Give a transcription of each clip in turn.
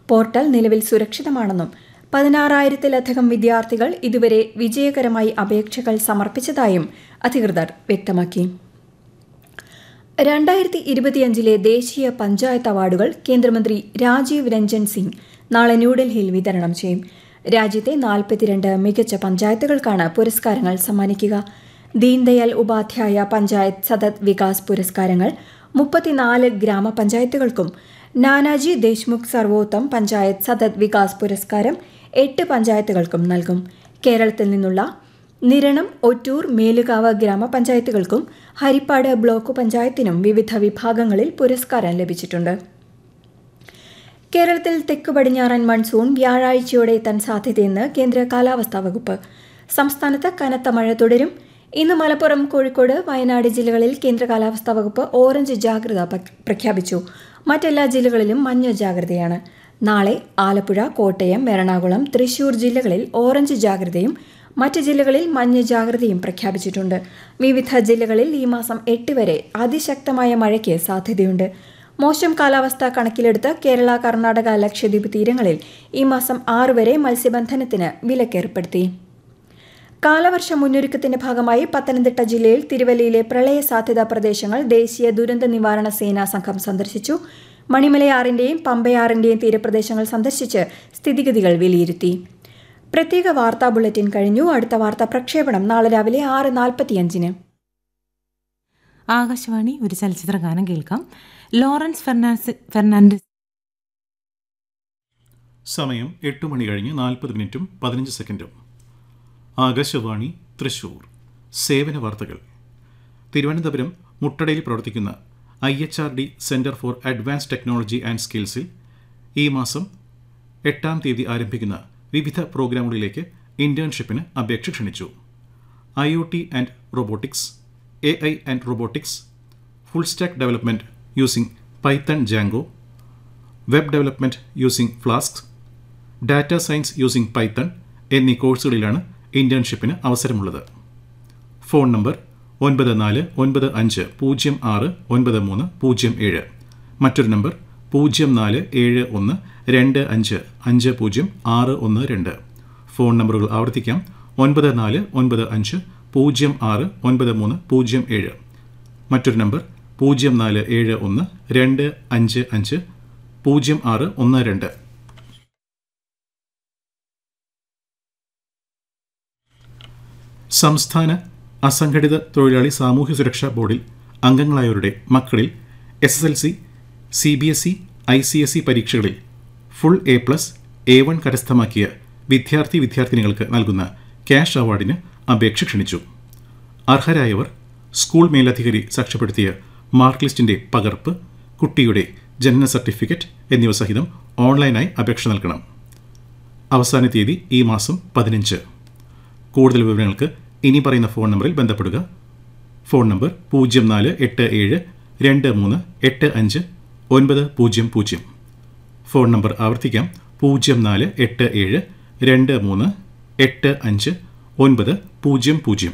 portal നിലവിൽ സുരക്ഷിതമാണെന്നും പതിനാറായിരത്തിലധികം വിദ്യാർത്ഥികൾ ഇതുവരെ വിജയകരമായി അപേക്ഷകൾ സമർപ്പിച്ചതായും അധികൃതർ വ്യക്തമാക്കി രണ്ടായിരത്തി ഇരുപത്തിയഞ്ചിലെ ദേശീയ പഞ്ചായത്ത് അവാർഡുകൾ കേന്ദ്രമന്ത്രി രാജീവ് രഞ്ജൻ സിംഗ് നാളെ ന്യൂഡൽഹിയിൽ വിതരണം ചെയ്യും രാജ്യത്തെ നാൽപ്പത്തിരണ്ട് മികച്ച പഞ്ചായത്തുകൾക്കാണ് പുരസ്കാരങ്ങൾ സമ്മാനിക്കുക ദീൻദയാൽ ഉപാധ്യായ പഞ്ചായത്ത് സതത് വികാസ് പുരസ്കാരങ്ങൾ മുപ്പത്തിനാല് ഗ്രാമപഞ്ചായത്തുകൾക്കും നാനാജി ദേശ്മുഖ് സർവോത്തം പഞ്ചായത്ത് സതത് വികാസ് പുരസ്കാരം എട്ട് പഞ്ചായത്തുകൾക്കും നൽകും കേരളത്തിൽ നിന്നുള്ള നിരണം ഒറ്റൂർ മേലുകാവ് ഗ്രാമപഞ്ചായത്തുകൾക്കും ഹരിപ്പാട് ബ്ലോക്ക് പഞ്ചായത്തിനും വിവിധ വിഭാഗങ്ങളിൽ പുരസ്കാരം ലഭിച്ചിട്ടുണ്ട് കേരളത്തിൽ തെക്കു പടിഞ്ഞാറൻ മൺസൂൺ വ്യാഴാഴ്ചയോടെ എത്താൻ സാധ്യതയെന്ന് കേന്ദ്ര കാലാവസ്ഥാ വകുപ്പ് സംസ്ഥാനത്ത് കനത്ത മഴ തുടരും ഇന്ന് മലപ്പുറം കോഴിക്കോട് വയനാട് ജില്ലകളിൽ കേന്ദ്ര കാലാവസ്ഥാ വകുപ്പ് ഓറഞ്ച് ജാഗ്രത പ്രഖ്യാപിച്ചു മറ്റെല്ലാ ജില്ലകളിലും മഞ്ഞ ജാഗ്രതയാണ് നാളെ ആലപ്പുഴ കോട്ടയം എറണാകുളം തൃശൂർ ജില്ലകളിൽ ഓറഞ്ച് ജാഗ്രതയും മറ്റ് ജില്ലകളിൽ മഞ്ഞ ജാഗ്രതയും പ്രഖ്യാപിച്ചിട്ടുണ്ട് വിവിധ ജില്ലകളിൽ ഈ മാസം എട്ട് വരെ അതിശക്തമായ മഴയ്ക്ക് സാധ്യതയുണ്ട് മോശം കാലാവസ്ഥ കണക്കിലെടുത്ത് കേരള കർണാടക ലക്ഷദ്വീപ് തീരങ്ങളിൽ ഈ മാസം ആറ് വരെ മത്സ്യബന്ധനത്തിന് വിലക്കേർപ്പെടുത്തി കാലവർഷ മുന്നൊരുക്കത്തിന്റെ ഭാഗമായി പത്തനംതിട്ട ജില്ലയിൽ തിരുവല്ലയിലെ പ്രളയ സാധ്യതാ പ്രദേശങ്ങൾ ദേശീയ ദുരന്ത നിവാരണ സേനാ സംഘം സന്ദർശിച്ചു മണിമലയാറിന്റെയും പമ്പയാറിന്റെയും തീരപ്രദേശങ്ങൾ സന്ദർശിച്ച് സ്ഥിതിഗതികൾ വിലയിരുത്തി പ്രത്യേക വാർത്താ ബുള്ളറ്റിൻ കഴിഞ്ഞു അടുത്ത വാർത്താ പ്രക്ഷേപണം നാളെ രാവിലെ ആറ് നാൽപ്പത്തിയഞ്ചിന് ആകാശവാണി ഒരു ചലച്ചിത്ര ഗാനം കേൾക്കാം ലോറൻസ് ഫെർണാൻസ് ഫെർണാണ്ടസ് സമയം എട്ട് മണി കഴിഞ്ഞ് നാൽപ്പത് മിനിറ്റും പതിനഞ്ച് സെക്കൻഡും ആകാശവാണി തൃശൂർ സേവന വാർത്തകൾ തിരുവനന്തപുരം മുട്ടടയിൽ പ്രവർത്തിക്കുന്ന I H R D centre for advance technology and സ്കിൽസിൽ ഈ മാസം എട്ടാം തീയതി ആരംഭിക്കുന്ന വിവിധ പ്രോഗ്രാമുകളിലേക്ക് ഇന്റേൺഷിപ്പിന് അപേക്ഷ ക്ഷണിച്ചു I O T and robotics A I and robotics full stack development using Python Django web development using Flask data science using Python എന്നീ കോഴ്സുകളിലാണ് ഇന്റേൺഷിപ്പിന് അവസരമുള്ളത് ഫോൺ നമ്പർ ഒൻപത് നാല് ഒൻപത് അഞ്ച് പൂജ്യം ആറ് ഒൻപത് മൂന്ന് പൂജ്യം ഏഴ് മറ്റൊരു നമ്പർ പൂജ്യം നാല് ഏഴ് ഒന്ന് രണ്ട് അഞ്ച് അഞ്ച് പൂജ്യം ആറ് ഒന്ന് രണ്ട് ഫോൺ നമ്പറുകൾ ആവർത്തിക്കാം ഒൻപത് നാല് ഒൻപത് അഞ്ച് പൂജ്യം ആറ് ഒൻപത് മൂന്ന് പൂജ്യം ഏഴ് മറ്റൊരു നമ്പർ പൂജ്യം നാല് ഏഴ് ഒന്ന് രണ്ട് അഞ്ച് അഞ്ച് പൂജ്യം ആറ് ഒന്ന് രണ്ട് സംസ്ഥാന അസംഘടിത തൊഴിലാളി സാമൂഹ്യ സുരക്ഷാ ബോർഡിൽ അംഗങ്ങളായവരുടെ മക്കളിൽ S S L C C B S E I C S E പരീക്ഷകളിൽ full A plus A one കരസ്ഥമാക്കിയ വിദ്യാർത്ഥി വിദ്യാർത്ഥിനികൾക്ക് നൽകുന്ന ക്യാഷ് അവാർഡിന് അപേക്ഷ ക്ഷണിച്ചു അർഹരായവർ സ്കൂൾ മേലധികാരി സാക്ഷ്യപ്പെടുത്തിയ മാർക്ക് ലിസ്റ്റിന്റെ പകർപ്പ് കുട്ടിയുടെ ജനന സർട്ടിഫിക്കറ്റ് എന്നിവ സഹിതം ഓൺലൈനായി അപേക്ഷ നൽകണം അവസാന തീയതി ഈ മാസം പതിനഞ്ച് കൂടുതൽ വിവരങ്ങൾക്ക് ഇനി പറയുന്ന ഫോൺ നമ്പറിൽ ബന്ധപ്പെടുക ഫോൺ നമ്പർ പൂജ്യം നാല് എട്ട് ഏഴ് രണ്ട് മൂന്ന് എട്ട് അഞ്ച് ഒൻപത് പൂജ്യം പൂജ്യം ഫോൺ നമ്പർ ആവർത്തിക്കാം പൂജ്യം നാല് എട്ട് ഏഴ് രണ്ട് മൂന്ന് എട്ട് അഞ്ച് ഒൻപത് പൂജ്യം പൂജ്യം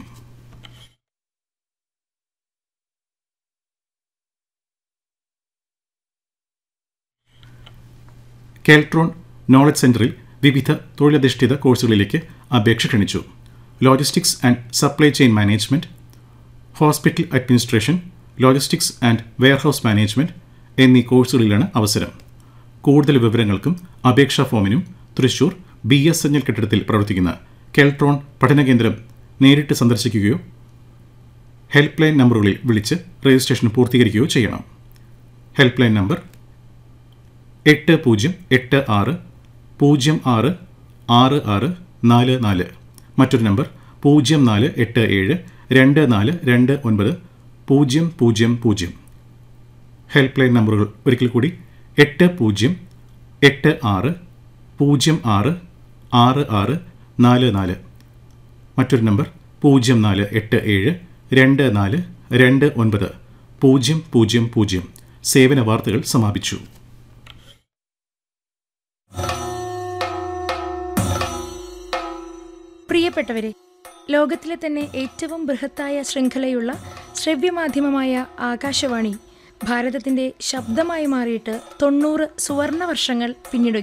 കെൽട്രോൺ നോളജ് സെന്ററിൽ വിവിധ തൊഴിലധിഷ്ഠിത കോഴ്സുകളിലേക്ക് അപേക്ഷ ക്ഷണിച്ചു logistics and supply chain management hospital administration logistics and warehouse management എന്നീ കോഴ്സുകളിലാണ് അവസരം കൂടുതൽ വിവരങ്ങൾക്കും അപേക്ഷാ ഫോമിനും Thrissur B S N L കെട്ടിടത്തിൽ പ്രവർത്തിക്കുന്ന കെൽട്രോൺ പഠനകേന്ദ്രം നേരിട്ട് സന്ദർശിക്കുകയോ ഹെൽപ്പ് ലൈൻ നമ്പറുകളിൽ വിളിച്ച് രജിസ്ട്രേഷൻ പൂർത്തീകരിക്കുകയോ ചെയ്യണം ഹെൽപ്പ് ലൈൻ നമ്പർ എട്ട് പൂജ്യം എട്ട് ആറ് പൂജ്യം ആറ് ആറ് ആറ് നാല് നാല് മറ്റൊരു നമ്പർ പൂജ്യം നാല് എട്ട് ഏഴ് രണ്ട് നാല് രണ്ട് ഒൻപത് പൂജ്യം പൂജ്യം പൂജ്യം ഹെൽപ്പ് ലൈൻ നമ്പറുകൾ ഒരിക്കൽ കൂടി എട്ട് പൂജ്യം എട്ട് ആറ് പൂജ്യം ആറ് ആറ് ആറ് നാല് നാല് മറ്റൊരു നമ്പർ പൂജ്യം നാല് എട്ട് ഏഴ് രണ്ട് നാല് രണ്ട് ഒൻപത് പൂജ്യം പൂജ്യം പൂജ്യം സേവന വാർത്തകൾ സമാപിച്ചു പ്രിയപ്പെട്ടവരെ ലോകത്തിലെ തന്നെ ഏറ്റവും ബൃഹത്തായ ശൃംഖലയുള്ള ശ്രവ്യമാധ്യമമായ ആകാശവാണി ഭാരതത്തിന്റെ ശബ്ദമായി മാറിയിട്ട് തൊണ്ണൂറ് സുവർണ വർഷങ്ങൾ പിന്നിടുക